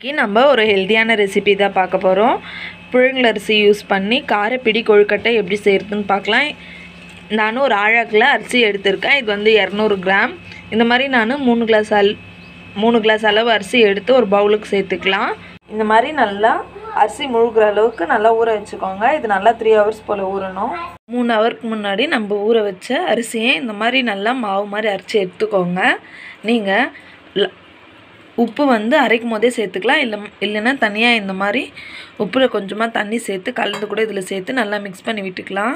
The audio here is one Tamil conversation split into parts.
இன்னைக்கு நம்ம ஒரு ஹெல்த்தியான ரெசிபி தான் பார்க்க போகிறோம் புழுங்கல் அரிசி யூஸ் பண்ணி காரப்பிடி கொழுக்கட்டை எப்படி செய்கிறதுன்னு பார்க்கலாம் நானும் ஒரு ஆழாக்கில் அரிசி எடுத்திருக்கேன் இது வந்து இரநூறு கிராம் இந்த மாதிரி நான் மூணு கிளாஸ் அல் மூணு கிளாஸ் அளவு அரிசி எடுத்து ஒரு பவுலுக்கு சேர்த்துக்கலாம் இந்த மாதிரி நல்லா அரிசி முழுகிற அளவுக்கு நல்லா ஊற வச்சுக்கோங்க இது நல்லா த்ரீ ஹவர்ஸ் போல் ஊறணும் மூணு ஹவருக்கு முன்னாடி நம்ம ஊற வச்ச அரிசியை இந்த மாதிரி நல்லா மாவு மாதிரி அரைச்சி எடுத்துக்கோங்க நீங்கள் உப்பு வந்து அரைக்கும் போதே சேர்த்துக்கலாம் இல்லை இல்லைன்னா தனியாக இந்த மாதிரி உப்பில் கொஞ்சமாக தண்ணி சேர்த்து கலந்து கூட இதில் சேர்த்து நல்லா மிக்ஸ் பண்ணி விட்டுக்கலாம்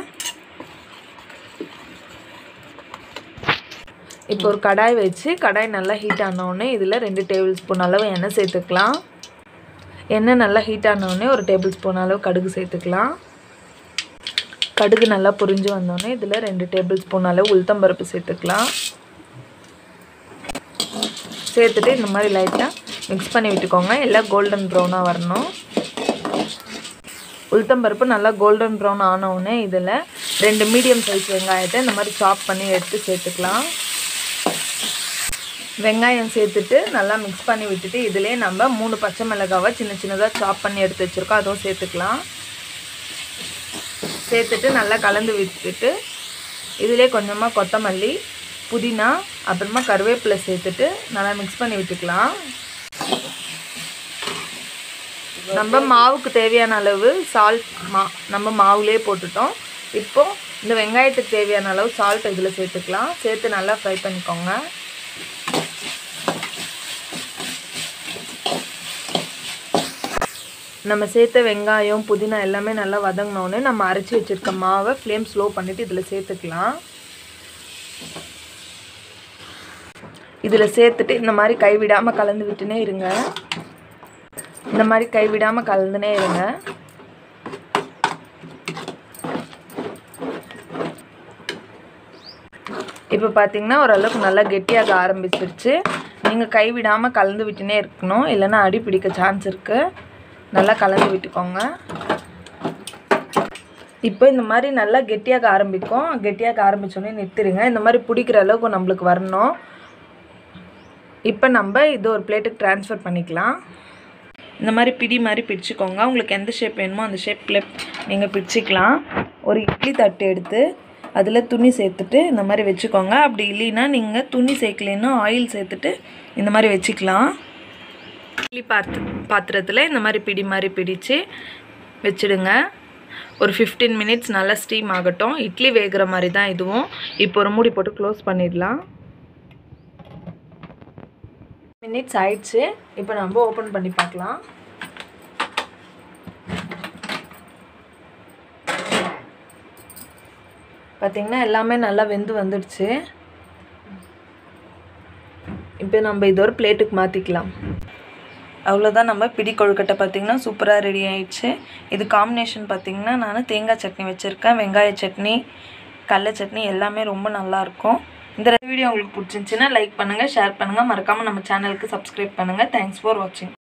இப்போ ஒரு கடாய் வச்சு கடாய் நல்லா ஹீட் ஆனவுடனே இதில் ரெண்டு டேபிள் ஸ்பூன் அளவு எண்ணெய் சேர்த்துக்கலாம் எண்ணெய் நல்லா ஹீட் ஆனவுடனே ஒரு டேபிள் ஸ்பூன் அளவு கடுகு சேர்த்துக்கலாம் கடுகு நல்லா புரிஞ்சு வந்தோடனே இதில் ரெண்டு டேபிள் ஸ்பூன் அளவு உளுத்தம்பருப்பு சேர்த்துக்கலாம் சேர்த்துட்டு இந்த மாதிரி லைட்டாக மிக்ஸ் பண்ணி விட்டுக்கோங்க எல்லாம் கோல்டன் ப்ரௌனாக வரணும் உளுத்தம்பருப்பு நல்லா கோல்டன் ப்ரௌன் ஆனவுடனே இதில் ரெண்டு மீடியம் சைஸ் வெங்காயத்தை இந்த மாதிரி சாப் பண்ணி எடுத்து சேர்த்துக்கலாம் வெங்காயம் சேர்த்துட்டு நல்லா மிக்ஸ் பண்ணி விட்டுட்டு இதிலே நம்ம மூணு பச்சை மிளகாவை சின்ன சின்னதாக சாப் பண்ணி எடுத்து வச்சுருக்கோம் அதுவும் சேர்த்துக்கலாம் சேர்த்துட்டு நல்லா கலந்து விட்டுட்டு இதிலே கொஞ்சமாக கொத்தமல்லி புதினா அப்புறமா கருவேப்பிலை சேர்த்துட்டு நல்லா மிக்ஸ் பண்ணி விட்டுக்கலாம் நம்ம மாவுக்கு தேவையான அளவு சால்ட் மா நம்ம மாவுலேயே போட்டுட்டோம் இப்போது இந்த வெங்காயத்துக்கு தேவையான அளவு சால்ட் இதில் சேர்த்துக்கலாம் சேர்த்து நல்லா ஃப்ரை பண்ணிக்கோங்க நம்ம சேர்த்த வெங்காயம் புதினா எல்லாமே நல்லா வதங்கினோடனே நம்ம அரைச்சி வச்சுருக்க மாவை ஃப்ளேம் ஸ்லோ பண்ணிவிட்டு இதில் சேர்த்துக்கலாம் இதில் சேர்த்துட்டு இந்த மாதிரி கைவிடாமல் கலந்து விட்டுனே இருங்க இந்த மாதிரி கைவிடாமல் கலந்துனே இருங்க இப்போ பார்த்தீங்கன்னா ஓரளவுக்கு நல்லா கெட்டியாக ஆரம்பிச்சிருச்சு நீங்கள் கைவிடாமல் கலந்து விட்டுனே இருக்கணும் இல்லைன்னா அடி பிடிக்க சான்ஸ் இருக்குது நல்லா கலந்து விட்டுக்கோங்க இப்போ இந்த மாதிரி நல்லா கெட்டியாக ஆரம்பிக்கும் கெட்டியாக ஆரம்பித்தோடனே நிறுத்திடுங்க இந்த மாதிரி பிடிக்கிற அளவுக்கு நம்மளுக்கு வரணும் இப்போ நம்ம இது ஒரு பிளேட்டுக்கு ட்ரான்ஸ்ஃபர் பண்ணிக்கலாம் இந்த மாதிரி பிடி மாதிரி பிடிச்சிக்கோங்க உங்களுக்கு எந்த ஷேப் வேணுமோ அந்த ஷேப்பில் நீங்கள் பிடிச்சிக்கலாம் ஒரு இட்லி தட்டு எடுத்து அதில் துணி சேர்த்துட்டு இந்த மாதிரி வச்சுக்கோங்க அப்படி இல்லைன்னா நீங்கள் துணி சேர்க்கலைன்னா ஆயில் சேர்த்துட்டு இந்த மாதிரி வச்சுக்கலாம் இட்லி பாத்திர பாத்திரத்தில் இந்த மாதிரி பிடி மாதிரி பிடிச்சு வச்சுடுங்க ஒரு ஃபிஃப்டீன் மினிட்ஸ் நல்லா ஸ்டீம் ஆகட்டும் இட்லி வேகிற மாதிரி தான் இதுவும் இப்போ ஒரு மூடி போட்டு க்ளோஸ் பண்ணிடலாம் மினிட்ஸ் ஆயிடுச்சு இப்போ நம்ம ஓப்பன் பண்ணி பார்க்கலாம் பார்த்திங்கன்னா எல்லாமே நல்லா வெந்து வந்துடுச்சு இப்போ நம்ம இது ஒரு பிளேட்டுக்கு மாற்றிக்கலாம் அவ்வளோதான் நம்ம பிடி கொழுக்கட்டை பார்த்திங்கன்னா சூப்பராக ரெடி ஆயிடுச்சு இது காம்பினேஷன் பார்த்திங்கன்னா நான் தேங்காய் சட்னி வச்சுருக்கேன் வெங்காய சட்னி கடல சட்னி எல்லாமே ரொம்ப நல்லாயிருக்கும் இந்த வீடியோ உங்களுக்கு பிடிச்சிருந்துச்சின்னா லைக் பண்ணுங்கள் ஷேர் பண்ணுங்கள் மறக்காமல் நம்ம சேனலுக்கு சப்ஸ்கிரைப் பண்ணுங்கள் தேங்க்ஸ் ஃபார் வாட்சிங்